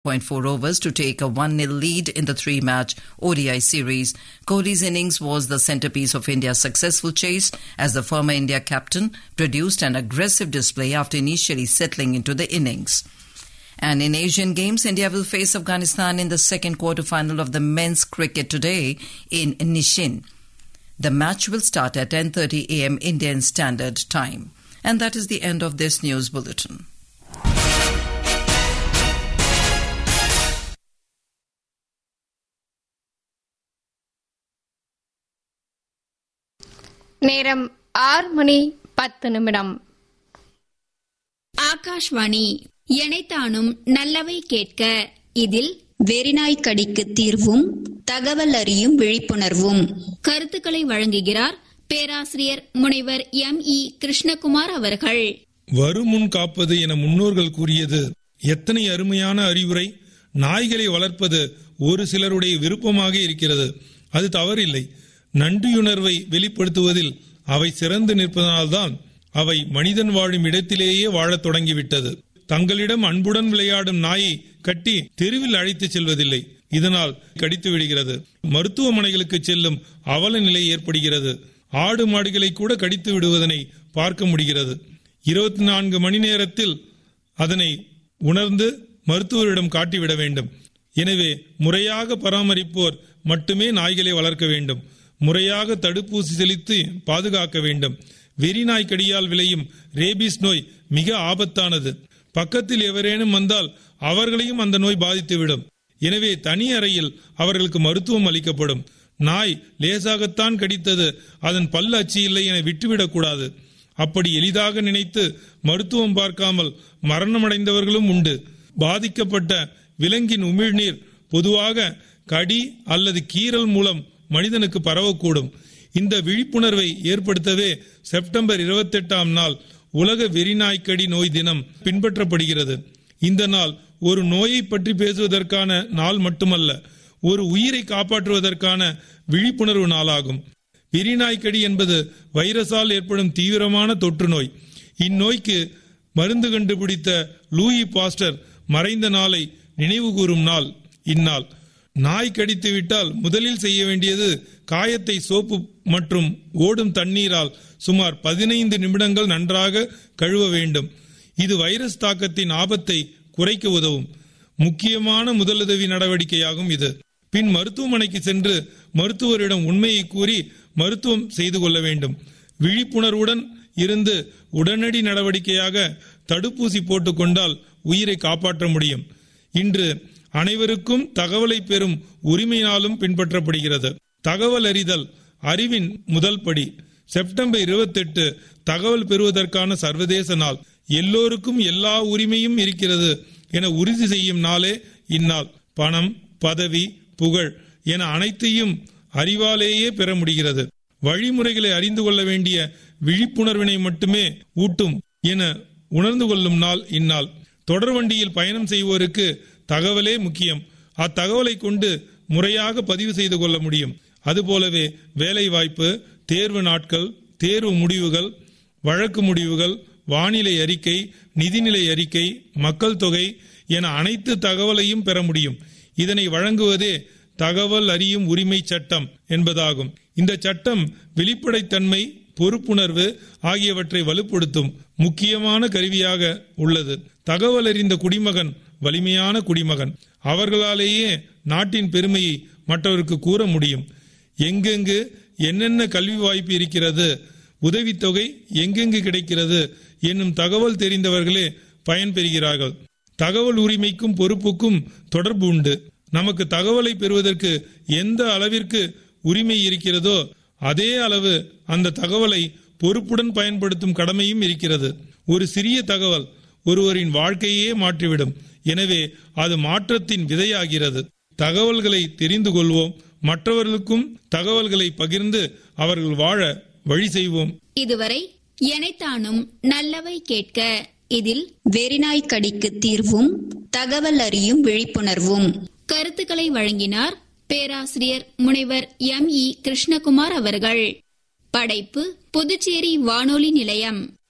0.4 overs to take a 1-0 lead in the three-match ODI series. Kohli's innings was the centerpiece of India's successful chase as the former India captain produced an aggressive display after initially settling into the innings. And in Asian Games, India will face Afghanistan in the second quarter-final of the men's cricket today in Nishin. The match will start at 10:30 a.m. Indian Standard Time. And that is the end of this news bulletin. நேரம் ஆறு மணி பத்து நிமிடம் ஆகாஷ்வாணி எனைத்தானும் நல்லவை கேட்க இதில் வெறிநாய் கடிக்கு தீர்வும் தகவல் அறியும் விழிப்புணர்வும் கருத்துக்களை வழங்குகிறார் பேராசிரியர் முனைவர் எம் இ கிருஷ்ணகுமார் அவர்கள் வருமுன் காப்பது என முன்னோர்கள் கூறியது எத்தனை அருமையான அறிவுரை நாய்களை வளர்ப்பது ஒரு சிலருடைய விருப்பமாக இருக்கிறது அது தவறில்லை நன்றியுணர்வை வெளிப்படுத்துவதில் அவை சிறந்து நிற்பதனால்தான் அவை மனிதன் வாழும் இடத்திலேயே வாழத் தொடங்கிவிட்டது தங்களிடம் அன்புடன் விளையாடும் நாயை கட்டி தெருவில் அழைத்து செல்வதில்லை இதனால் கடித்து விடுகிறது மருத்துவமனைகளுக்கு செல்லும் அவல நிலை ஏற்படுகிறது ஆடு மாடுகளை கூட கடித்து விடுவதனை பார்க்க முடிகிறது இருபத்தி நான்கு மணி நேரத்தில் அதனை உணர்ந்து மருத்துவரிடம் காட்டிவிட வேண்டும் எனவே முறையாக பராமரிப்போர் மட்டுமே நாய்களை வளர்க்க வேண்டும் முறையாக தடுப்பூசி செலுத்தி பாதுகாக்க வேண்டும் வெறிநாய் கடியால் விளையும் ரேபிஸ் நோய் மிக ஆபத்தானது பக்கத்தில் எவரேனும் வந்தால் அவர்களையும் அந்த நோய் பாதித்துவிடும் எனவே தனி அறையில் அவர்களுக்கு மருத்துவம் அளிக்கப்படும் நாய் லேசாகத்தான் கடித்தது அதன் பல் அச்சு இல்லை என விட்டுவிடக்கூடாது அப்படி எளிதாக நினைத்து மருத்துவம் பார்க்காமல் மரணமடைந்தவர்களும் உண்டு பாதிக்கப்பட்ட விலங்கின் உமிழ்நீர் பொதுவாக கடி அல்லது கீறல் மூலம் மனிதனுக்கு பரவக்கூடும் இந்த விழிப்புணர்வை ஏற்படுத்தவே செப்டம்பர் இருபத்தி எட்டாம் நாள் உலக வெறிநாய்க்கடி நோய் தினம் பின்பற்றப்படுகிறது இந்த நாள் ஒரு நோயை பற்றி பேசுவதற்கான நாள் மட்டுமல்ல ஒரு உயிரை காப்பாற்றுவதற்கான விழிப்புணர்வு நாளாகும் வெறிநாய்க்கடி என்பது வைரஸால் ஏற்படும் தீவிரமான தொற்று நோய் இந்நோய்க்கு மருந்து கண்டுபிடித்த லூயி பாஸ்டர் மறைந்த நாளை நினைவு கூறும் நாள் இந்நாள் நாய் கடித்து விட்டால் முதலில் செய்ய வேண்டியது காயத்தை சோப்பு மற்றும் ஓடும் தண்ணீரால் சுமார் பதினைந்து நிமிடங்கள் நன்றாக கழுவ வேண்டும் இது வைரஸ் தாக்கத்தின் ஆபத்தை குறைக்க உதவும் முக்கியமான முதலுதவி நடவடிக்கையாகும் இது பின் மருத்துவமனைக்கு சென்று மருத்துவரிடம் உண்மையை கூறி மருத்துவம் செய்து கொள்ள வேண்டும் விழிப்புணர்வுடன் இருந்து உடனடி நடவடிக்கையாக தடுப்பூசி போட்டுக்கொண்டால் உயிரை காப்பாற்ற முடியும் இன்று அனைவருக்கும் தகவலை பெறும் உரிமையினாலும் பின்பற்றப்படுகிறது தகவல் அறிதல் அறிவின் முதல் படி செப்டம்பர் இருபத்தெட்டு தகவல் பெறுவதற்கான சர்வதேச நாள் எல்லோருக்கும் எல்லா உரிமையும் இருக்கிறது என உறுதி செய்யும் நாளே இந்நாள் பணம் பதவி புகழ் என அனைத்தையும் அறிவாலேயே பெற முடிகிறது வழிமுறைகளை அறிந்து கொள்ள வேண்டிய விழிப்புணர்வினை மட்டுமே ஊட்டும் என உணர்ந்து கொள்ளும் நாள் இந்நாள் தொடர் வண்டியில் பயணம் செய்வோருக்கு தகவலே முக்கியம் அத்தகவலை கொண்டு முறையாக பதிவு செய்து கொள்ள முடியும் அதுபோலவே வேலை வாய்ப்பு தேர்வு நாட்கள் தேர்வு முடிவுகள் வழக்கு முடிவுகள் வானிலை அறிக்கை நிதிநிலை அறிக்கை மக்கள் தொகை என அனைத்து தகவலையும் பெற முடியும் இதனை வழங்குவதே தகவல் அறியும் உரிமை சட்டம் என்பதாகும் இந்த சட்டம் வெளிப்படைத்தன்மை பொறுப்புணர்வு ஆகியவற்றை வலுப்படுத்தும் முக்கியமான கருவியாக உள்ளது தகவல் அறிந்த குடிமகன் வலிமையான குடிமகன் அவர்களாலேயே நாட்டின் பெருமையை மற்றவருக்கு கூற முடியும் எங்கெங்கு என்னென்ன கல்வி வாய்ப்பு இருக்கிறது உதவித்தொகை எங்கெங்கு கிடைக்கிறது என்னும் தகவல் தெரிந்தவர்களே பயன்பெறுகிறார்கள் தகவல் உரிமைக்கும் பொறுப்புக்கும் தொடர்பு உண்டு நமக்கு தகவலை பெறுவதற்கு எந்த அளவிற்கு உரிமை இருக்கிறதோ அதே அளவு அந்த தகவலை பொறுப்புடன் பயன்படுத்தும் கடமையும் இருக்கிறது ஒரு சிறிய தகவல் ஒருவரின் வாழ்க்கையே மாற்றிவிடும் எனவே அது மாற்றத்தின் விதையாகிறது தகவல்களை தெரிந்து கொள்வோம் மற்றவர்களுக்கும் தகவல்களை பகிர்ந்து அவர்கள் வாழ வழி செய்வோம் இதுவரை எனைத்தானும் நல்லவை கேட்க இதில் வெறிநாய் கடிக்கு தீர்வும் தகவல் அறியும் விழிப்புணர்வும் கருத்துக்களை வழங்கினார் பேராசிரியர் முனைவர் எம் இ கிருஷ்ணகுமார் அவர்கள் படைப்பு புதுச்சேரி வானொலி நிலையம்